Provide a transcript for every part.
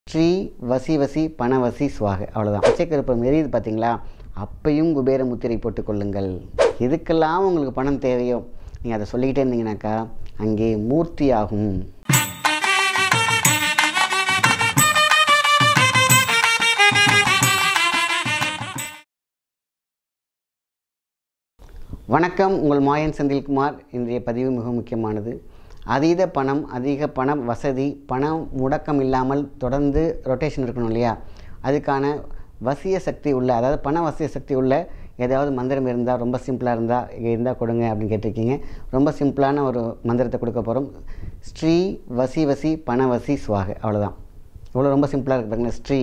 ஸ்ரீ வசி வசி பணவசி சுவாக அவ்வளோதான் பச்சைக்கருப்பம் எரியுது பார்த்தீங்களா அப்பையும் குபேர முத்திரை போட்டுக் கொள்ளுங்கள் எதுக்கெல்லாம் உங்களுக்கு பணம் தேவையோ நீங்கள் அதை சொல்லிக்கிட்டே இருந்தீங்கன்னாக்கா அங்கே மூர்த்தி ஆகும் வணக்கம் உங்கள் மாயன் செந்தில்குமார் இன்றைய பதிவு மிக முக்கியமானது அதீத பணம் அதிக பண வசதி பணம் முடக்கம் இல்லாமல் தொடர்ந்து ரொட்டேஷன் இருக்கணும் இல்லையா அதுக்கான வசிய சக்தி உள்ள அதாவது பண வசிய சக்தி உள்ள ஏதாவது மந்திரம் இருந்தால் ரொம்ப சிம்பிளாக இருந்தால் இருந்தால் கொடுங்க அப்படின்னு கேட்டிருக்கீங்க ரொம்ப சிம்பிளான ஒரு மந்திரத்தை கொடுக்க போகிறோம் ஸ்ரீ வசி வசி பண வசி சுவாக அவ்வளோதான் இவ்வளோ ரொம்ப சிம்பிளாக இருக்கு பாருங்க ஸ்ரீ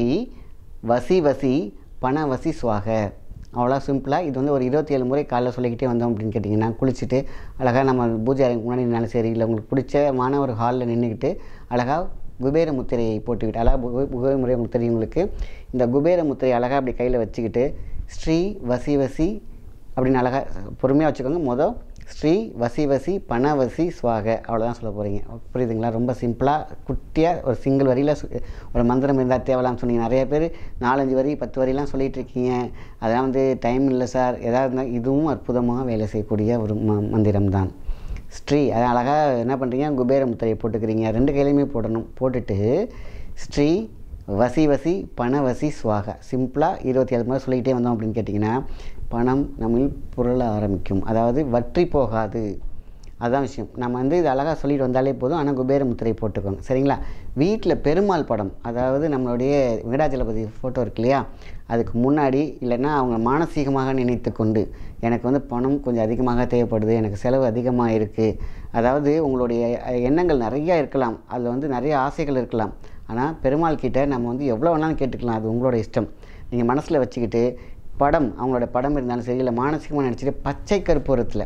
வசி வசி பண வசி சுவாக அவ்வளோ சிம்பிளாக இது வந்து ஒரு இருபத்தி ஏழு முறை காலைல சொல்லிக்கிட்டே வந்தோம் அப்படின்னு கேட்டிங்கன்னா குளிச்சுட்டு அழகாக நம்ம பூஜை அறைக்கு முன்னாடி நின்னாலும் சரி இல்லை உங்களுக்கு பிடிச்சமான ஒரு ஹாலில் நின்றுக்கிட்டு அழகாக குபேர முத்திரையை போட்டுக்கிட்டு அழகாக குபே- குபேர முறை உங்களுக்கு தெரியும் உங்களுக்கு இந்த குபேர முத்திரையை அழகாக அப்படி கையில் வச்சுக்கிட்டு ஸ்ரீ வசி வசி அப்படின்னு அழகாக பொறுமையாக வச்சுக்கோங்க மொதல் ஸ்ரீ வசி வசி பணவசி சுவாக அவ்வளோதான் சொல்ல போகிறீங்க புரியுதுங்களா ரொம்ப சிம்பிளாக குட்டியாக ஒரு சிங்கிள் வரியில் ஒரு மந்திரம் இருந்தால் தேவலாம்னு சொன்னீங்க நிறைய பேர் நாலஞ்சு வரி பத்து வரிலாம் சொல்லிட்டு இருக்கீங்க அதெல்லாம் வந்து டைம் இல்லை சார் எதாவது இருந்தால் இதுவும் அற்புதமாக வேலை செய்யக்கூடிய ஒரு ம மந்திரம் தான் ஸ்ரீ அது அழகாக என்ன பண்ணுறீங்க குபேர முத்திரையை போட்டுக்கிறீங்க ரெண்டு கையிலையுமே போடணும் போட்டுட்டு ஸ்ரீ வசி வசி பண வசி சுவாக சிம்பிளாக இருபத்தி ஏழு முறை சொல்லிக்கிட்டே வந்தோம் அப்படின்னு கேட்டிங்கன்னா பணம் நம்மில் புரள ஆரம்பிக்கும் அதாவது வற்றி போகாது அதான் விஷயம் நம்ம வந்து இது அழகாக சொல்லிட்டு வந்தாலே போதும் ஆனால் குபேர முத்திரை போட்டுக்கோங்க சரிங்களா வீட்டில் பெருமாள் படம் அதாவது நம்மளுடைய வெங்கடாச்சலபதி ஃபோட்டோ இருக்கு இல்லையா அதுக்கு முன்னாடி இல்லைன்னா அவங்க மானசீகமாக நினைத்து கொண்டு எனக்கு வந்து பணம் கொஞ்சம் அதிகமாக தேவைப்படுது எனக்கு செலவு அதிகமாக இருக்குது அதாவது உங்களுடைய எண்ணங்கள் நிறையா இருக்கலாம் அதில் வந்து நிறைய ஆசைகள் இருக்கலாம் ஆனால் பெருமாள் கிட்ட நம்ம வந்து எவ்வளோ வேணாலும் கேட்டுக்கலாம் அது உங்களோட இஷ்டம் நீங்கள் மனசில் வச்சுக்கிட்டு படம் அவங்களோட படம் இருந்தாலும் சரி இல்லை மானசீகமாக நினச்சிட்டு பச்சை கற்பூரத்தில்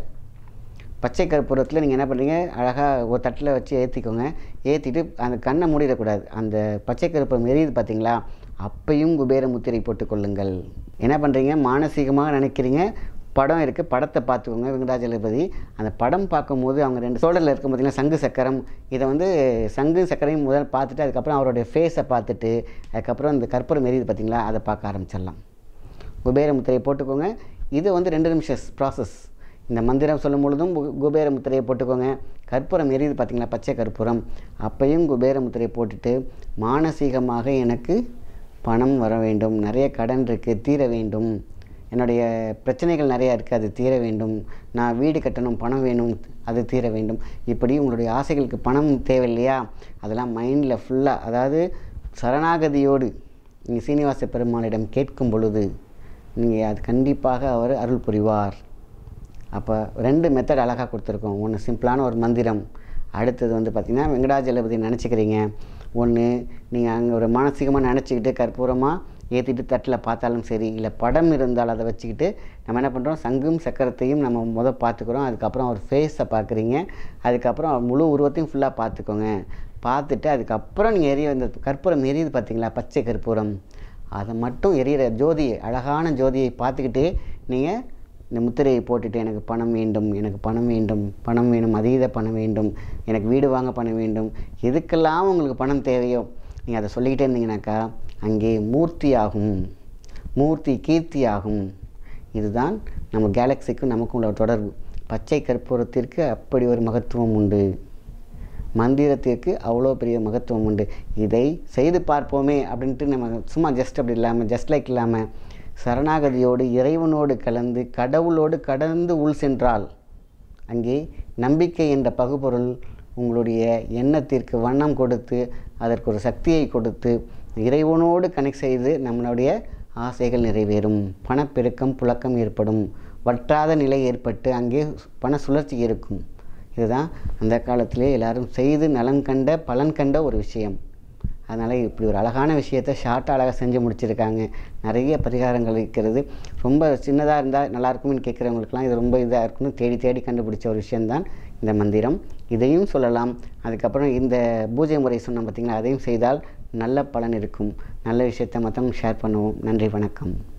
பச்சை கற்பூரத்தில் நீங்கள் என்ன பண்ணுறீங்க அழகாக ஒரு தட்டில் வச்சு ஏற்றிக்கோங்க ஏற்றிட்டு அந்த கண்ணை மூடிடக்கூடாது அந்த பச்சை கருப்பம் எரியுது பார்த்தீங்களா அப்பையும் குபேர முத்திரை போட்டுக்கொள்ளுங்கள் என்ன பண்ணுறீங்க மானசீகமாக நினைக்கிறீங்க படம் இருக்குது படத்தை பார்த்துக்கோங்க வெங்கடாஜலபதி அந்த படம் பார்க்கும்போது அவங்க ரெண்டு சோழரில் இருக்கும் பார்த்தீங்கன்னா சங்கு சக்கரம் இதை வந்து சங்கு சக்கரையும் முதல் பார்த்துட்டு அதுக்கப்புறம் அவருடைய ஃபேஸை பார்த்துட்டு அதுக்கப்புறம் இந்த கற்பூரம் எரியுது பார்த்தீங்களா அதை பார்க்க ஆரம்பிச்சிடலாம் குபேர முத்திரையை போட்டுக்கோங்க இது வந்து ரெண்டு நிமிஷம் ப்ராசஸ் இந்த மந்திரம் சொல்லும் பொழுதும் கு- குபேர முத்திரையை போட்டுக்கோங்க கற்பூரம் எரியுது பார்த்தீங்களா பச்சை கற்பூரம் அப்பையும் குபேர முத்திரையை போட்டுட்டு மானசீகமாக எனக்கு பணம் வர வேண்டும் நிறைய கடன் இருக்குது தீர வேண்டும் என்னுடைய பிரச்சனைகள் நிறையா இருக்குது அது தீர வேண்டும் நான் வீடு கட்டணும் பணம் வேணும் அது தீர வேண்டும் இப்படி உங்களுடைய ஆசைகளுக்கு பணம் தேவை இல்லையா அதெல்லாம் மைண்டில் ஃபுல்லாக அதாவது சரணாகதியோடு நீங்கள் சீனிவாச பெருமாளிடம் கேட்கும் பொழுது நீங்கள் அது கண்டிப்பாக அவர் அருள் புரிவார் அப்போ ரெண்டு மெத்தட் அழகாக கொடுத்துருக்கோம் ஒன்று சிம்பிளான ஒரு மந்திரம் அடுத்தது வந்து பார்த்திங்கன்னா வெங்கடாஜலபதி நினச்சிக்கிறீங்க ஒன்று நீங்கள் அங்கே ஒரு மானசீகமாக நினச்சிக்கிட்டு கற்பூரமாக ஏற்றிட்டு தட்டில் பார்த்தாலும் சரி இல்லை படம் இருந்தால் அதை வச்சுக்கிட்டு நம்ம என்ன பண்ணுறோம் சங்கும் சக்கரத்தையும் நம்ம முத பார்த்துக்குறோம் அதுக்கப்புறம் அவர் ஃபேஸை பார்க்குறீங்க அதுக்கப்புறம் அவர் முழு உருவத்தையும் ஃபுல்லாக பார்த்துக்கோங்க பார்த்துட்டு அதுக்கப்புறம் நீங்கள் எரிய இந்த கற்பூரம் எரியுது பார்த்தீங்களா பச்சை கற்பூரம் அதை மட்டும் எரியிற ஜோதியை அழகான ஜோதியை பார்த்துக்கிட்டே நீங்கள் இந்த முத்திரையை போட்டுட்டு எனக்கு பணம் வேண்டும் எனக்கு பணம் வேண்டும் பணம் வேணும் அதீத பணம் வேண்டும் எனக்கு வீடு வாங்க பணம் வேண்டும் எதுக்கெல்லாம் உங்களுக்கு பணம் தேவையோ நீங்கள் அதை சொல்லிக்கிட்டே இருந்தீங்கன்னாக்கா அங்கே மூர்த்தி ஆகும் மூர்த்தி கீர்த்தி ஆகும் இதுதான் நம்ம கேலக்சிக்கும் நமக்கும் உள்ள தொடர்பு பச்சை கற்பூரத்திற்கு அப்படி ஒரு மகத்துவம் உண்டு மந்திரத்திற்கு அவ்வளோ பெரிய மகத்துவம் உண்டு இதை செய்து பார்ப்போமே அப்படின்ட்டு நம்ம சும்மா ஜஸ்ட் அப்படி இல்லாமல் ஜஸ்ட் லைக் இல்லாமல் சரணாகதியோடு இறைவனோடு கலந்து கடவுளோடு கடந்து உள் சென்றால் அங்கே நம்பிக்கை என்ற பகுபொருள் உங்களுடைய எண்ணத்திற்கு வண்ணம் கொடுத்து அதற்கு ஒரு சக்தியை கொடுத்து இறைவனோடு கனெக்ட் செய்து நம்மளுடைய ஆசைகள் நிறைவேறும் பணப்பெருக்கம் புழக்கம் ஏற்படும் வற்றாத நிலை ஏற்பட்டு அங்கே பண சுழற்சி இருக்கும் இதுதான் அந்த காலத்திலே எல்லாரும் செய்து நலன் கண்ட பலன் கண்ட ஒரு விஷயம் அதனால் இப்படி ஒரு அழகான விஷயத்தை ஷார்ட்டாக அழகாக செஞ்சு முடிச்சிருக்காங்க நிறைய பரிகாரங்கள் இருக்கிறது ரொம்ப சின்னதாக இருந்தால் நல்லா இருக்கும்னு கேட்குறவங்களுக்குலாம் இது ரொம்ப இதாக இருக்குன்னு தேடி தேடி கண்டுபிடிச்ச ஒரு விஷயம்தான் இந்த மந்திரம் இதையும் சொல்லலாம் அதுக்கப்புறம் இந்த பூஜை முறை சொன்னோம் பார்த்தீங்களா அதையும் செய்தால் நல்ல பலன் இருக்கும் நல்ல விஷயத்தை மற்றவங்க ஷேர் பண்ணுவோம் நன்றி வணக்கம்